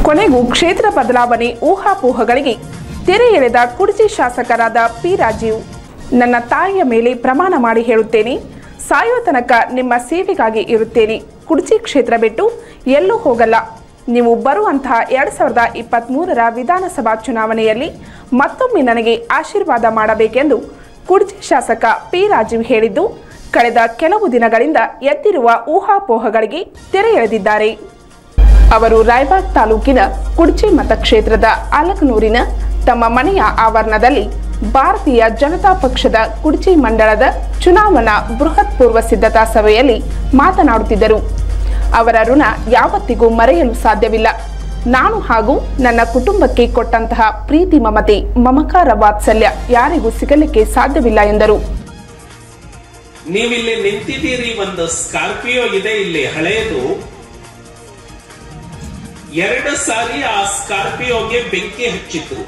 ಕೊನೆಗೂ ಕ್ಷೇತ್ರ ಬದಲಾವಣೆ ಊಹಾಪೋಹಗಳಿಗೆ ತೆರೆ ಎಳೆದ ಕುಡ್ಚಿ ಶಾಸಕರಾದ ಪಿ ರಾಜೀವ್ ನನ್ನ ತಾಯಿಯ ಮೇಲೆ ಪ್ರಮಾಣ ಮಾಡಿ ಹೇಳುತ್ತೇನೆ ಸಾಯುವ ತನಕ ನಿಮ್ಮ ಸೇವೆಗಾಗಿ ಇರುತ್ತೇನೆ ಕುಡ್ಚಿ ಕ್ಷೇತ್ರ ಬಿಟ್ಟು ಎಲ್ಲೂ ಹೋಗಲ್ಲ ನೀವು ಬರುವಂತಹ ಎರಡ್ ಸಾವಿರದ ಇಪ್ಪತ್ತ್ಮೂರರ ವಿಧಾನಸಭಾ ಚುನಾವಣೆಯಲ್ಲಿ ಮತ್ತೊಮ್ಮೆ ನನಗೆ ಆಶೀರ್ವಾದ ಮಾಡಬೇಕೆಂದು ಕುಡ್ಚಿ ಶಾಸಕ ಪಿ ರಾಜೀವ್ ಹೇಳಿದ್ದು ಕಳೆದ ಕೆಲವು ದಿನಗಳಿಂದ ಎದ್ದಿರುವ ಊಹಾಪೋಹಗಳಿಗೆ ತೆರೆ ಎಳೆದಿದ್ದಾರೆ ಅವರು ರಾಯಬಾಗ್ ತಾಲೂಕಿನ ಕುಡ್ಚಿ ಮತಕ್ಷೇತ್ರದ ಅಲಕನೂರಿನ ತಮ್ಮ ಮನೆಯ ಆವರಣದಲ್ಲಿ ಭಾರತೀಯ ಜನತಾ ಪಕ್ಷದ ಕುಡ್ಚಿ ಮಂಡಳದ ಚುನಾವಣಾ ಬೃಹತ್ ಪೂರ್ವ ಸಿದ್ಧತಾ ಸಭೆಯಲ್ಲಿ ಮಾತನಾಡುತ್ತಿದ್ದರು ಅವರ ಋಣ ಯಾವತ್ತಿಗೂ ಮರೆಯಲು ಸಾಧ್ಯವಿಲ್ಲ ನಾನು ಹಾಗೂ ನನ್ನ ಕುಟುಂಬಕ್ಕೆ ಕೊಟ್ಟಂತಹ ಪ್ರೀತಿ ಮಮತೆ ಮಮಕಾರ ವಾತ್ಸಲ್ಯ ಯಾರಿಗೂ ಸಿಗಲಿಕ್ಕೆ ಸಾಧ್ಯವಿಲ್ಲ ಎಂದರು ನೀವಿಲ್ಲಿ ನಿಂತಿದ್ದೀರಿ ಒಂದು ಸ್ಕಾರ್ಪಿಯೋ ಇದೆ ಇಲ್ಲಿ ಹಳೆಯದು ಎರಡು ಸಾರಿ ಆ ಸ್ಕಾರ್ಪಿಯೋಗೆ ಬೆಂಕಿ ಹಚ್ಚಿದ್ರು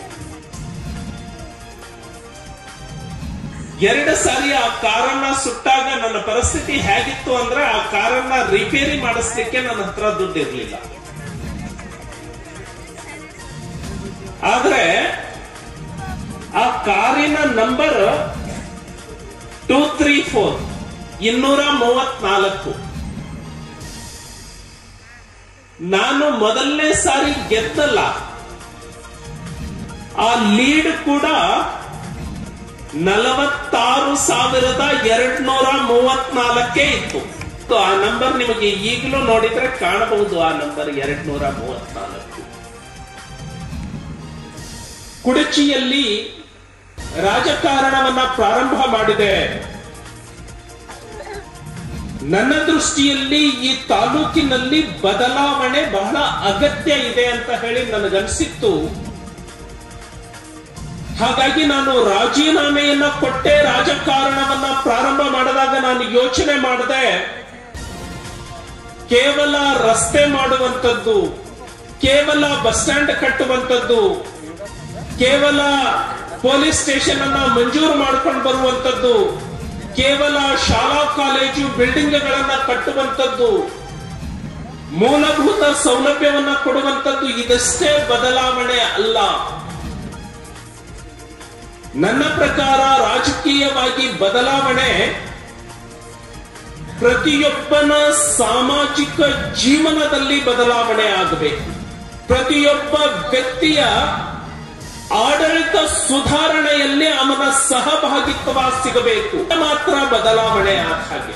ಎರಡು ಸಾರಿ ಆ ಕಾರನ್ನ ಸುಟ್ಟಾಗ ನನ್ನ ಪರಿಸ್ಥಿತಿ ಹೇಗಿತ್ತು ಅಂದ್ರೆ ಆ ಕಾರನ್ನ ರಿಪೇರಿ ಮಾಡಿಸ್ಲಿಕ್ಕೆ ನನ್ನ ಹತ್ರ ದುಡ್ಡು ಇರ್ಲಿಲ್ಲ ಆದ್ರೆ ಆ ಕಾರಿನ ನಂಬರ್ ಟೂ ತ್ರೀ ಫೋರ್ ಇನ್ನೂರ ಮೂವತ್ನಾಲ್ಕು ನಾನು ಮೊದಲನೇ ಸಾರಿ ಗೆದ್ದಲ್ಲ ಆ ಲೀಡ್ ಕೂಡ ನಲವತ್ತಾರು ಸಾವಿರದ ಎರಡ್ ನೂರ ಮೂವತ್ನಾಲ್ಕೇ ಇತ್ತು ಸೊ ಆ ನಂಬರ್ ನಿಮಗೆ ಈಗಲೂ ನೋಡಿದ್ರೆ ಕಾಣಬಹುದು ಆ ನಂಬರ್ ಎರಡ್ ನೂರ ಮೂವತ್ನಾಲ್ಕು ಕುಡಚಿಯಲ್ಲಿ ರಾಜಕಾರಣವನ್ನ ಪ್ರಾರಂಭ ಮಾಡಿದೆ ನನ್ನ ದೃಷ್ಟಿಯಲ್ಲಿ ಈ ತಾಲೂಕಿನಲ್ಲಿ ಬದಲಾವಣೆ ಬಹಳ ಅಗತ್ಯ ಇದೆ ಅಂತ ಹೇಳಿ ನನಗನ್ಸಿತ್ತು ಹಾಗಾಗಿ ನಾನು ರಾಜೀನಾಮೆಯನ್ನ ಕೊಟ್ಟೆ ರಾಜಕಾರಣವನ್ನ ಪ್ರಾರಂಭ ಮಾಡಿದಾಗ ನಾನು ಯೋಚನೆ ಮಾಡಿದೆ ಕೇವಲ ರಸ್ತೆ ಮಾಡುವಂಥದ್ದು ಕೇವಲ ಬಸ್ ಸ್ಟ್ಯಾಂಡ್ ಕಟ್ಟುವಂಥದ್ದು ಕೇವಲ ಪೊಲೀಸ್ ಸ್ಟೇಷನ್ ಅನ್ನ ಮಂಜೂರು ಮಾಡ್ಕೊಂಡು ಬರುವಂತದ್ದು ಕೇವಲ ಶಾಲಾ ಕಾಲೇಜು ಬಿಲ್ಡಿಂಗ್ಗಳನ್ನ ಕಟ್ಟುವಂತದ್ದು ಮೂಲಭೂತ ಸೌಲಭ್ಯವನ್ನ ಕೊಡುವಂತದ್ದು ಇದಷ್ಟೇ ಬದಲಾವಣೆ ಅಲ್ಲ ನನ್ನ ಪ್ರಕಾರ ರಾಜಕೀಯವಾಗಿ ಬದಲಾವಣೆ ಪ್ರತಿಯೊಬ್ಬನ ಸಾಮಾಜಿಕ ಜೀವನದಲ್ಲಿ ಬದಲಾವಣೆ ಆಗಬೇಕು ಪ್ರತಿಯೊಬ್ಬ ವ್ಯಕ್ತಿಯ ಆಡಳಿತ ಸುಧಾರಣೆಯಲ್ಲಿ ಅವನ ಸಹಭಾಗಿತ್ವ ಸಿಗಬೇಕು ಮಾತ್ರ ಬದಲಾವಣೆ ಆದ ಹಾಗೆ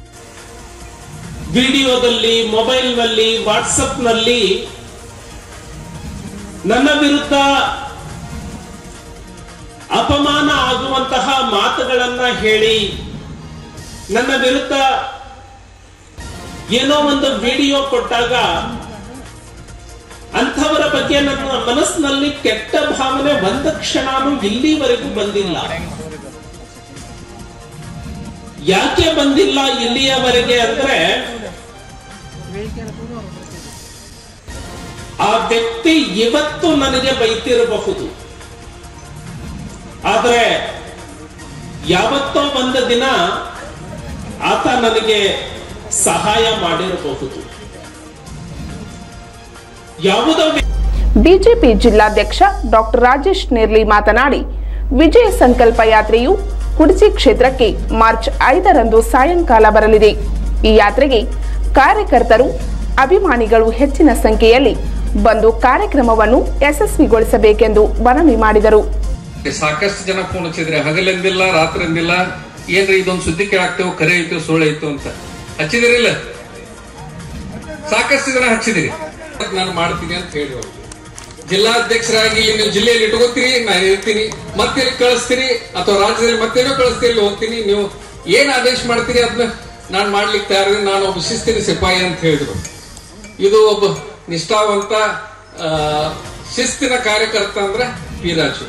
ವಿಡಿಯೋದಲ್ಲಿ ಮೊಬೈಲ್ನಲ್ಲಿ ವಾಟ್ಸಪ್ನಲ್ಲಿ ನನ್ನ ವಿರುದ್ಧ ಅಪಮಾನ ಆಗುವಂತಹ ಮಾತುಗಳನ್ನ ಹೇಳಿ ನನ್ನ ವಿರುದ್ಧ ಏನೋ ಒಂದು ವಿಡಿಯೋ ಕೊಟ್ಟಾಗ ಅಂಥವರ ಬಗ್ಗೆ ನನ್ನ ಮನಸ್ಸಿನಲ್ಲಿ ಕೆಟ್ಟ ಭಾವನೆ ಒಂದ ಕ್ಷಣನೂ ಇಲ್ಲಿವರೆಗೂ ಬಂದಿಲ್ಲ ಯಾಕೆ ಬಂದಿಲ್ಲ ಇಲ್ಲಿಯವರೆಗೆ ಅಂದ್ರೆ ಆ ವ್ಯಕ್ತಿ ಇವತ್ತು ನನಗೆ ಬೈತಿರಬಹುದು ಆದ್ರೆ ಯಾವತ್ತೋ ಒಂದು ದಿನ ಆತ ನನಗೆ ಸಹಾಯ ಮಾಡಿರಬಹುದು ಯಾವುದೋ ಬಿಜೆಪಿ ಜಿಲ್ಲಾಧ್ಯಕ್ಷ ಡಾಕ್ಟರ್ ರಾಜೇಶ್ ನೇರ್ಲಿ ಮಾತನಾಡಿ ವಿಜಯ ಸಂಕಲ್ಪ ಯಾತ್ರೆಯು ಕುಡಚಿ ಕ್ಷೇತ್ರಕ್ಕೆ ಮಾರ್ಚ್ ಐದರಂದು ಸಾಯಂಕಾಲ ಬರಲಿದೆ ಈ ಯಾತ್ರೆಗೆ ಕಾರ್ಯಕರ್ತರು ಅಭಿಮಾನಿಗಳು ಹೆಚ್ಚಿನ ಸಂಖ್ಯೆಯಲ್ಲಿ ಬಂದು ಕಾರ್ಯಕ್ರಮವನ್ನು ಯಶಸ್ವಿಗೊಳಿಸಬೇಕೆಂದು ಮನವಿ ಮಾಡಿದರು ಸಾಕಷ್ಟು ಜನ ಫೋನ್ ಹಚ್ಚಿದ್ರೆ ಹಗಲೆಂದಿಲ್ಲ ರಾತ್ರಿ ಎಂದಿಲ್ಲ ಏನ್ರಿ ಇದೊಂದು ಸುದ್ದಿ ಕೇಳಾಕ್ತೇವೆ ಕರೆ ಐತು ಸುಳ್ಳು ಐತು ಅಂತ ಹಚ್ಚಿದಿರಿಲ್ಲ ಸಾಕಷ್ಟು ಜನ ಹಚ್ಚಿದಿರಿ ನಾನು ಮಾಡ್ತೀನಿ ಅಂತ ಹೇಳಿ ಅವ್ರು. ಜಿಲ್ಲಾಧ್ಯಕ್ಷರಾಗಿ ಇಲ್ಲಿ ನೀವು ಜಿಲ್ಲೆಯಲ್ಲಿ ಇಟ್ಕೋತೀರಿ ನಾನು ಇರ್ತೀನಿ ಮತ್ತೆ ಇಲ್ಲಿ ಕಳಿಸ್ತೀರಿ ಅಥವಾ ರಾಜ್ಯದಲ್ಲಿ ಮತ್ತೇನೋ ಕಳಿಸ್ತೀರಿ ಇಲ್ಲಿ ಹೋಗ್ತೀನಿ ನೀವು ಏನ್ ಆದೇಶ ಮಾಡ್ತೀರಿ ಅದನ್ನ ನಾನು ಮಾಡ್ಲಿಕ್ಕೆ ತಯಾರಿದ್ದೀನಿ ನಾನು ಒಬ್ಬ ಶಿಸ್ತಿನ ಸಿಪಾಯಿ ಅಂತ ಹೇಳಿದ್ರು ಇದು ಒಬ್ಬ ನಿಷ್ಠಾವಂತ ಆ, ಶಿಸ್ತಿನ ಕಾರ್ಯಕರ್ತ ಅಂದ್ರೆ ಪಿ ರಾಜು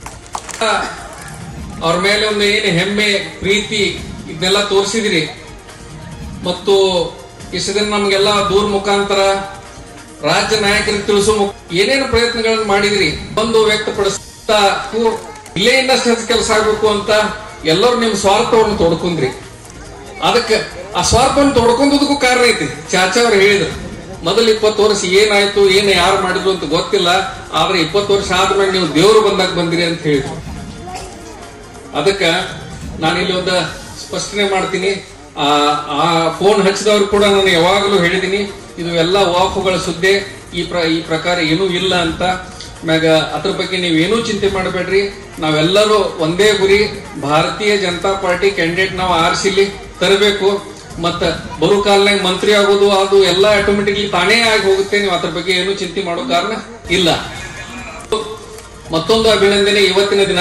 ಅವ್ರ ಮೇಲೆ ಒಂದು ಏನು ಹೆಮ್ಮೆ ಪ್ರೀತಿ ಇದನ್ನೆಲ್ಲ ತೋರಿಸಿದಿರಿ ಮತ್ತು ಇಷ್ಟು ದಿನ ನಮ್ಗೆಲ್ಲ ದೂರ ಮುಖಾಂತರ ರಾಜ್ಯ ನಾಯಕರಿಗೆ ತಿಳಿಸೋ ಮುಖ ಏನೇನು ಪ್ರಯತ್ನಗಳನ್ನು ಮಾಡಿದಿರಿ ಒಂದು ವ್ಯಕ್ತಪಡಿಸ್ತಾ ಹೂ, ಇಲ್ಲೇ ಇನ್ನಷ್ಟು ಹೆಚ್ಚು ಕೆಲಸ ಆಗ್ಬೇಕು ಅಂತ ಎಲ್ಲರೂ ನಿಮ್ ಸ್ವಾರ್ಥವನ್ನು ತೊಡ್ಕೊಂಡ್ರಿ ಅದಕ್ಕೆ ಆ ಸ್ವಾರ್ಥವನ್ನು ತೊಡ್ಕೊಂಡದಕ್ಕೂ ಕಾರಣ ಐತಿ ಚಾಚಾ ಅವ್ರು ಹೇಳಿದ್ರು ಮೊದಲು ಇಪ್ಪತ್ತು ವರ್ಷ ಏನಾಯ್ತು ಏನು ಯಾರು ಮಾಡಿದ್ರು ಅಂತ ಗೊತ್ತಿಲ್ಲ ಆದ್ರೆ ಇಪ್ಪತ್ತು ವರ್ಷ ಆದ್ಮೇಲೆ ನೀವು ದೇವರು ಬಂದಾಗ ಬಂದಿರಿ ಅಂತ ಹೇಳಿದ್ರು ಅದಕ್ಕ ನಾನು ಇಲ್ಲಿ ಒಂದು ಸ್ಪಷ್ಟನೆ ಮಾಡ್ತೀನಿ ಆ ಆ ಫೋನ್ ಹಚ್ಚಿದವ್ರು ಕೂಡ ನಾನು ಯಾವಾಗಲೂ ಹೇಳಿದೀನಿ ಇದು ಎಲ್ಲ ವಾಫುಗಳ ಸುದ್ದಿ ಈ ಪ್ರ ಈ ಪ್ರಕಾರ ಏನೂ ಇಲ್ಲ ಅಂತ ಮ್ಯಾಗ ಅದ್ರ ಬಗ್ಗೆ ನೀವೇನೂ ಚಿಂತೆ ಮಾಡಬೇಡ್ರಿ ನಾವೆಲ್ಲರೂ ಒಂದೇ ಗುರಿ ಭಾರತೀಯ ಜನತಾ ಪಾರ್ಟಿ ಕ್ಯಾಂಡಿಡೇಟ್ ನಾವು ಆರಿಸಿಲಿ ತರಬೇಕು ಮತ್ತ ಬರೋ ಕಾಲನಾಗ ಮಂತ್ರಿ ಆಗೋದು ಅದು ಎಲ್ಲ ಆಟೋಮೆಟಿಕ್ಲಿ ತಾನೇ ಆಗಿ ಹೋಗುತ್ತೆ ನೀವು ಅದ್ರ ಬಗ್ಗೆ ಏನೂ ಚಿಂತೆ ಮಾಡೋ ಕಾರಣ ಇಲ್ಲ ಮತ್ತೊಂದು ಅಭಿನಂದನೆ ಇವತ್ತಿನ ದಿನ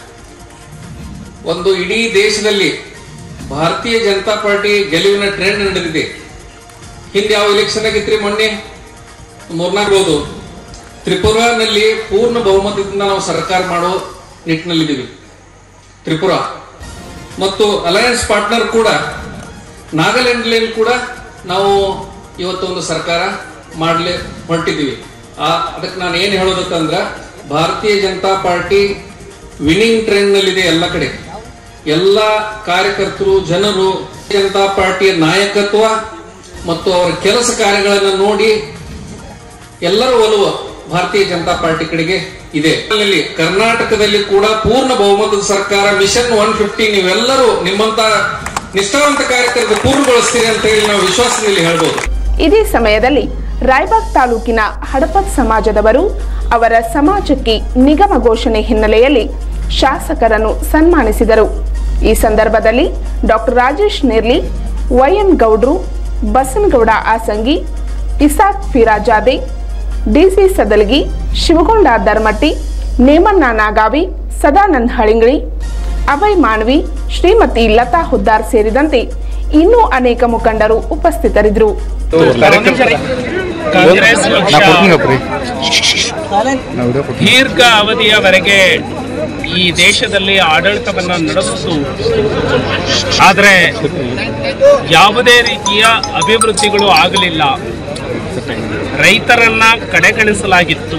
ಒಂದು ಇಡೀ ದೇಶದಲ್ಲಿ ಭಾರತೀಯ ಜನತಾ ಪಾರ್ಟಿ ಗೆಲುವಿನ ಟ್ರೆಂಡ್ ನಡೆದಿದೆ ಹಿಂದೆ ಯಾವ ಎಲೆಕ್ಷನ್ ಆಗಿತ್ರಿ ಮೊನ್ನೆ ಮೂರ್ನಾಗ್ಬೋದು ತ್ರಿಪುರಾನಲ್ಲಿ ಪೂರ್ಣ ಬಹುಮತದಿಂದ ನಾವು ಸರ್ಕಾರ ಮಾಡೋ ನಿಟ್ಟಿನಲ್ಲಿದ್ದೀವಿ ತ್ರಿಪುರಾ ಮತ್ತು ಅಲಯನ್ಸ್ ಪಾರ್ಟ್ನರ್ ಕೂಡ ನಾಗಾಲ್ಯಾಂಡ್ನಲ್ಲಿ ಕೂಡ ನಾವು ಇವತ್ತು ಒಂದು ಸರ್ಕಾರ ಮಾಡ್ಲಿ ಹೊರಟಿದ್ದೀವಿ ಆ ಅದಕ್ಕೆ ನಾನು ಏನು ಹೇಳೋದಕ್ಕಂದ್ರ ಭಾರತೀಯ ಜನತಾ ಪಾರ್ಟಿ ವಿನ್ನಿಂಗ್ ಟ್ರೆಂಡ್ ನಲ್ಲಿದೆ ಎಲ್ಲ ಕಡೆ ಎಲ್ಲ ಕಾರ್ಯಕರ್ತರು ಜನರು ಜನತಾ ಪಾರ್ಟಿಯ ನಾಯಕತ್ವ ಮತ್ತು ಅವರ ಕೆಲಸ ಕಾರ್ಯಗಳನ್ನು ನೋಡಿ ಎಲ್ಲರ ಒಲವು ಭಾರತೀಯ ಜನತಾ ಪಾರ್ಟಿ ಕಡೆಗೆ ಇದೆ ಅಲ್ಲಿ ಕರ್ನಾಟಕದಲ್ಲಿ ಕೂಡ ಪೂರ್ಣ ಬಹುಮತದ ಸರ್ಕಾರ ಮಿಷನ್ ಒನ್ ಫಿಫ್ಟಿ ನೀವೆಲ್ಲರೂ ನಿಮ್ಮಂತ ನಿಷ್ಠಾವಂತ ಕಾರ್ಯಕರ್ತರು ಪೂರ್ಣಗೊಳಿಸ್ತೀರಿ ಅಂತ ಹೇಳಿ ನಾವು ವಿಶ್ವಾಸದಲ್ಲಿ ಹೇಳ್ಬೋದು ಇದೇ ಸಮಯದಲ್ಲಿ ರಾಯಬಾಗ್ ತಾಲೂಕಿನ ಹಡಪದ್ ಸಮಾಜದವರು ಅವರ ಸಮಾಜಕ್ಕೆ ನಿಗಮ ಘೋಷಣೆ ಹಿನ್ನೆಲೆಯಲ್ಲಿ ಶಾಸಕರನ್ನು ಸನ್ಮಾನಿಸಿದರು ಈ ಸಂದರ್ಭದಲ್ಲಿ doctor Rajesh Nerli Y M Gowdru Basanagouda Asangi Isak Firajade D C Sadalagi Shivagonda Dharmatti Nemanna Nagavi Sadanand Halingali Abhay Manavi Shrimati Latha Huddar ಸೇರಿದಂತೆ ಇನ್ನೂ ಅನೇಕ ಮುಖಂಡರು ಉಪಸ್ಥಿತರಿದ್ದರು ಕಾಂಗ್ರೆಸ್ ಪಕ್ಷ ದೀರ್ಘ ಅವಧಿಯವರೆಗೆ ಈ ದೇಶದಲ್ಲಿ ಆಡಳಿತವನ್ನ ನಡೆಸಿತು ಆದರೆ ಯಾವುದೇ ರೀತಿಯ ಅಭಿವೃದ್ಧಿಗಳು ಆಗಲಿಲ್ಲ ರೈತರನ್ನ ಕಡೆಗಣಿಸಲಾಗಿತ್ತು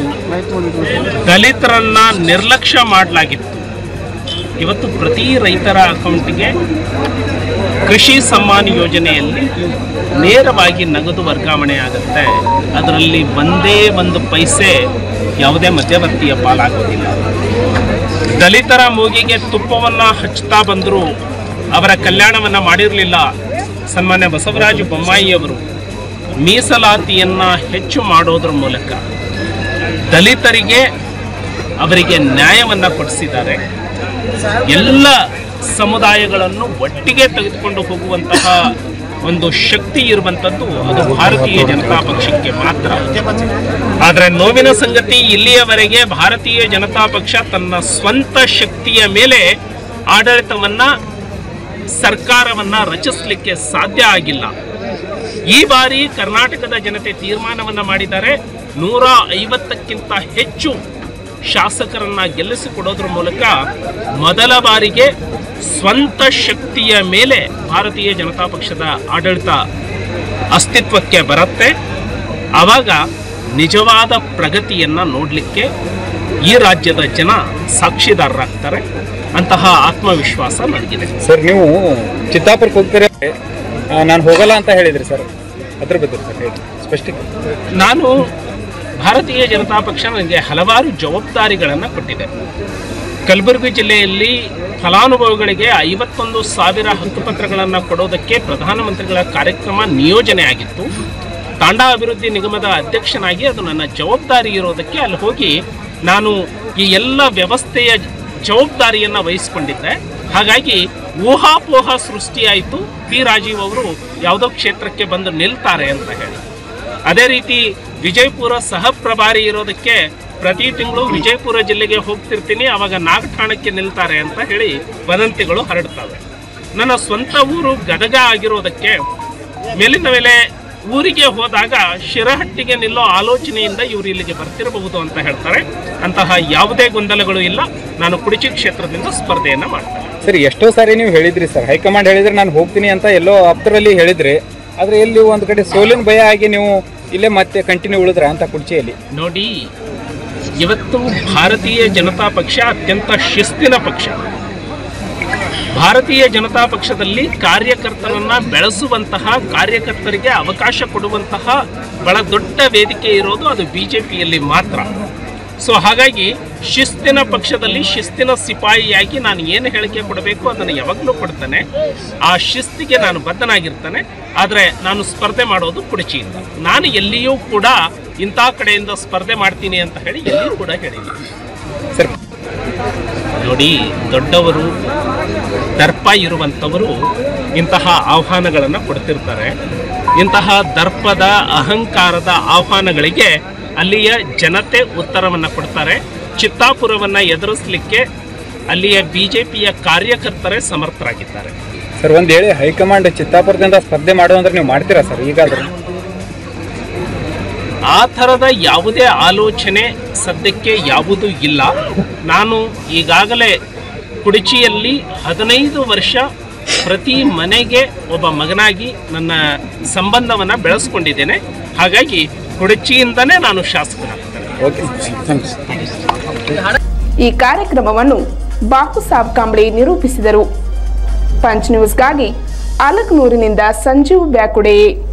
ದಲಿತರನ್ನ ನಿರ್ಲಕ್ಷ್ಯ ಮಾಡಲಾಗಿತ್ತು ಇವತ್ತು ಪ್ರತಿ ರೈತರ ಅಕೌಂಟಿಗೆ ಕೃಷಿ ಸಮ್ಮಾನ್ ಯೋಜನೆಯಲ್ಲಿ ನೇರವಾಗಿ ನಗದು ವರ್ಗಾವಣೆ ಆಗುತ್ತೆ ಅದರಲ್ಲಿ ಒಂದೇ ಒಂದು ಪೈಸೆ ಯಾವುದೇ ಮಧ್ಯವರ್ತಿಯ ಪಾಲಾಗೋದಿಲ್ಲ ದಲಿತರ ಮೂಗಿಗೆ ತುಪ್ಪವನ್ನ ಹಚ್ಚುತ್ತಾ ಬಂದರೂ ಅವರ ಕಲ್ಯಾಣವನ್ನ ಮಾಡಿರಲಿಲ್ಲ ಸನ್ಮಾನ್ಯ ಬಸವರಾಜ ಬೊಮ್ಮಾಯಿಯವರು ಮೀಸಲಾತಿಯನ್ನ ಹೆಚ್ಚು ಮಾಡೋದ್ರ ಮೂಲಕ ದಲಿತರಿಗೆ ಅವರಿಗೆ ನ್ಯಾಯವನ್ನ ಕೊಡಿಸಿದ್ದಾರೆ ಎಲ್ಲ ಸಮುದಾಯಗಳನ್ನು ಒಟ್ಟಿಗೆ ತೆಗೆದುಕೊಂಡು ಹೋಗುವಂತಹ ಒಂದು ಶಕ್ತಿ ಇರುವಂತದ್ದು ಅದು ಭಾರತೀಯ ಜನತಾ ಪಕ್ಷಕ್ಕೆ ಮಾತ್ರ ಆದರೆ ನೋವಿನ ಸಂಗತಿ ಇಲ್ಲಿಯವರೆಗೆ ಭಾರತೀಯ ಜನತಾ ಪಕ್ಷ ತನ್ನ ಸ್ವಂತ ಶಕ್ತಿಯ ಮೇಲೆ ಆಡಳಿತವನ್ನ ಸರ್ಕಾರವನ್ನ ರಚಿಸಲಿಕ್ಕೆ ಸಾಧ್ಯ ಆಗಿಲ್ಲ ಈ ಬಾರಿ ಕರ್ನಾಟಕದ ಜನತೆ ತೀರ್ಮಾನವನ್ನ ಮಾಡಿದ್ದಾರೆ ನೂರ ಐವತ್ತಕ್ಕಿಂತ ಹೆಚ್ಚು ಶಾಸಕರನ್ನ ಗೆಲ್ಲಿಸಿಕೊಡೋದ್ರ ಮೂಲಕ ಮೊದಲ ಬಾರಿಗೆ ಸ್ವಂತ ಶಕ್ತಿಯ ಮೇಲೆ ಭಾರತೀಯ ಜನತಾ ಪಕ್ಷದ ಆಡಳಿತ ಅಸ್ತಿತ್ವಕ್ಕೆ ಬರುತ್ತೆ ಆವಾಗ ನಿಜವಾದ ಪ್ರಗತಿಯನ್ನ ನೋಡಲಿಕ್ಕೆ ಈ ರಾಜ್ಯದ ಜನ ಸಾಕ್ಷಿದಾರರಾಗ್ತಾರೆ ಅಂತಹ ಆತ್ಮವಿಶ್ವಾಸ ನನಗಿದೆ ಸರ್ ನೀವು ಚಿತ್ತಾಪುರಕ್ಕೆ ಹೋಗ್ತೀರಾ ನಾನು ಹೋಗಲ್ಲ ಅಂತ ಹೇಳಿದ್ರಿ ಸರ್ ಅದ್ರ ಬಗ್ಗೆ ಸರ್ ಹೇಳಿ ಸ್ಪಷ್ಟೀಕರಣ ನಾನು ಭಾರತೀಯ ಜನತಾ ಪಕ್ಷ ನನಗೆ ಹಲವಾರು ಜವಾಬ್ದಾರಿಗಳನ್ನು ಕೊಟ್ಟಿದೆ ಕಲಬುರಗಿ ಜಿಲ್ಲೆಯಲ್ಲಿ ಫಲಾನುಭವಿಗಳಿಗೆ ಐವತ್ತೊಂದು ಸಾವಿರ ಹಕ್ಕುಪತ್ರಗಳನ್ನು ಕೊಡೋದಕ್ಕೆ ಪ್ರಧಾನಮಂತ್ರಿಗಳ ಕಾರ್ಯಕ್ರಮ ನಿಯೋಜನೆ ಆಗಿತ್ತು ತಾಂಡಾ ಅಭಿವೃದ್ಧಿ ನಿಗಮದ ಅಧ್ಯಕ್ಷನಾಗಿ ಅದು ನನ್ನ ಜವಾಬ್ದಾರಿ ಇರೋದಕ್ಕೆ ಅಲ್ಲಿ ಹೋಗಿ ನಾನು ಈ ಎಲ್ಲ ವ್ಯವಸ್ಥೆಯ ಜವಾಬ್ದಾರಿಯನ್ನು ವಹಿಸಿಕೊಂಡಿದ್ದೆ ಹಾಗಾಗಿ ಊಹಾಪೋಹ ಸೃಷ್ಟಿಯಾಯಿತು ಪಿ ರಾಜೀವ್ ಅವರು ಯಾವುದೋ ಕ್ಷೇತ್ರಕ್ಕೆ ಬಂದು ನಿಲ್ತಾರೆ ಅಂತ ಹೇಳಿ ಅದೇ ರೀತಿ ವಿಜಯಪುರ ಸಹ ಪ್ರಭಾರಿ ಇರೋದಕ್ಕೆ ಪ್ರತಿ ತಿಂಗಳು ವಿಜಯಪುರ ಜಿಲ್ಲೆಗೆ ಹೋಗ್ತಿರ್ತೀನಿ ಅವಾಗ ನಾಗಠಾಣಕ್ಕೆ ನಿಲ್ತಾರೆ ಅಂತ ಹೇಳಿ ವದಂತಿಗಳು ಹರಡ್ತವೆ ನನ್ನ ಸ್ವಂತ ಊರು ಗದಗ ಆಗಿರೋದಕ್ಕೆ ಮೇಲಿನ ಮೇಲೆ ಊರಿಗೆ ಹೋದಾಗ ಶಿರಹಟ್ಟಿಗೆ ನಿಲ್ಲೋ ಆಲೋಚನೆಯಿಂದ ಇವರು ಇಲ್ಲಿಗೆ ಬರ್ತಿರಬಹುದು ಅಂತ ಹೇಳ್ತಾರೆ ಅಂತಹ ಯಾವುದೇ ಗೊಂದಲಗಳು ಇಲ್ಲ ನಾನು ಕುಡಿಚಿ ಕ್ಷೇತ್ರದಿಂದ ಸ್ಪರ್ಧೆಯನ್ನ ಮಾಡ್ತೇನೆ ಸರ್ ಎಷ್ಟೋ ಸಾರಿ ನೀವು ಹೇಳಿದ್ರಿ ಸರ್ ಹೈಕಮಾಂಡ್ ಹೇಳಿದ್ರೆ ನಾನು ಹೋಗ್ತೀನಿ ಅಂತ ಎಲ್ಲೋ ಆಪ್ತರಲ್ಲಿ ಹೇಳಿದ್ರಿ ಆದ್ರೆ ಎಲ್ಲಿ ಒಂದು ಕಡೆ ಸೋಲಿನ ಭಯ ಆಗಿ ನೀವು ಇಲ್ಲೇ ಮತ್ತೆ ಕಂಟಿನ್ಯೂ ಉಳಿದ್ರ ಅಂತ ಕುರ್ಚಿಯಲ್ಲಿ ನೋಡಿ ಇವತ್ತು ಭಾರತೀಯ ಜನತಾ ಪಕ್ಷ ಅತ್ಯಂತ ಶಿಸ್ತಿನ ಪಕ್ಷ ಭಾರತೀಯ ಜನತಾ ಪಕ್ಷದಲ್ಲಿ ಕಾರ್ಯಕರ್ತರನ್ನ ಬೆಳೆಸುವಂತಹ ಕಾರ್ಯಕರ್ತರಿಗೆ ಅವಕಾಶ ಕೊಡುವಂತಹ ಬಹಳ ದೊಡ್ಡ ವೇದಿಕೆ ಇರೋದು ಅದು ಬಿಜೆಪಿಯಲ್ಲಿ ಮಾತ್ರ ಸೊ ಹಾಗಾಗಿ ಶಿಸ್ತಿನ ಪಕ್ಷದಲ್ಲಿ ಶಿಸ್ತಿನ ಸಿಪಾಯಿಯಾಗಿ ನಾನು ಏನು ಹೇಳಿಕೆ ಕೊಡಬೇಕು ಅದನ್ನು ಯಾವಾಗಲೂ ಕೊಡ್ತೇನೆ ಆ ಶಿಸ್ತಿಗೆ ನಾನು ಬದ್ಧನಾಗಿರ್ತೇನೆ ಆದರೆ ನಾನು ಸ್ಪರ್ಧೆ ಮಾಡೋದು ಕುಡಚಿಯಿಂದ ನಾನು ಎಲ್ಲಿಯೂ ಕೂಡ ಇಂಥ ಕಡೆಯಿಂದ ಸ್ಪರ್ಧೆ ಮಾಡ್ತೀನಿ ಅಂತ ಹೇಳಿ ಎಲ್ಲಿಯೂ ಕೂಡ ಹೇಳಿಲ್ಲ ಸರ್ ನೋಡಿ ದೊಡ್ಡವರು ದರ್ಪ ಇರುವಂಥವರು ಇಂತಹ ಆಹ್ವಾನಗಳನ್ನು ಕೊಡ್ತಿರ್ತಾರೆ ಇಂತಹ ದರ್ಪದ ಅಹಂಕಾರದ ಆಹ್ವಾನಗಳಿಗೆ ಅಲ್ಲಿಯ ಜನತೆ ಉತ್ತರವನ್ನು ಕೊಡ್ತಾರೆ ಚಿತ್ತಾಪುರವನ್ನು ಎದುರಿಸಲಿಕ್ಕೆ ಅಲ್ಲಿಯ ಬಿಜೆಪಿಯ ಕಾರ್ಯಕರ್ತರೇ ಸಮರ್ಥರಾಗಿದ್ದಾರೆ ಸರ್ ಒಂದು ಹೇಳಿ ಹೈಕಮಾಂಡ್ ಚಿತ್ತಾಪುರದಿಂದ ಸ್ಪರ್ಧೆ ಮಾಡು ಅಂದ್ರೆ ನೀವು ಮಾಡ್ತೀರಾ ಸರ್ ಈಗಾದ್ರೆ ಆ ಥರದ ಯಾವುದೇ ಆಲೋಚನೆ ಸದ್ಯಕ್ಕೆ ಯಾವುದೂ ಇಲ್ಲ ನಾನು ಈಗಾಗಲೇ ಕುಡಚಿಯಲ್ಲಿ ಹದಿನೈದು ವರ್ಷ ಪ್ರತಿ ಮನೆಗೆ ಒಬ್ಬ ಮಗನಾಗಿ ನನ್ನ ಸಂಬಂಧವನ್ನು ಬೆಳೆಸ್ಕೊಂಡಿದ್ದೇನೆ ಹಾಗಾಗಿ ಕುಡಚಿಯಿಂದನೇ ನಾನು ಶಾಸಕನಾಗ್ತೇನೆ ಓಕೆ ಥ್ಯಾಂಕ್ಸ್ ಈ ಕಾರ್ಯಕ್ರಮವನ್ನು ಬಾಪು ಸಾಬ್ ಕಾಂಬ್ಳೆ ನಿರೂಪಿಸಿದರು ಪಂಚ್ ನ್ಯೂಸ್ಗಾಗಿ ಅಲಕ್ನೂರಿನಿಂದ ಸಂಜೀವ್ ಬ್ಯಾಕುಡೆ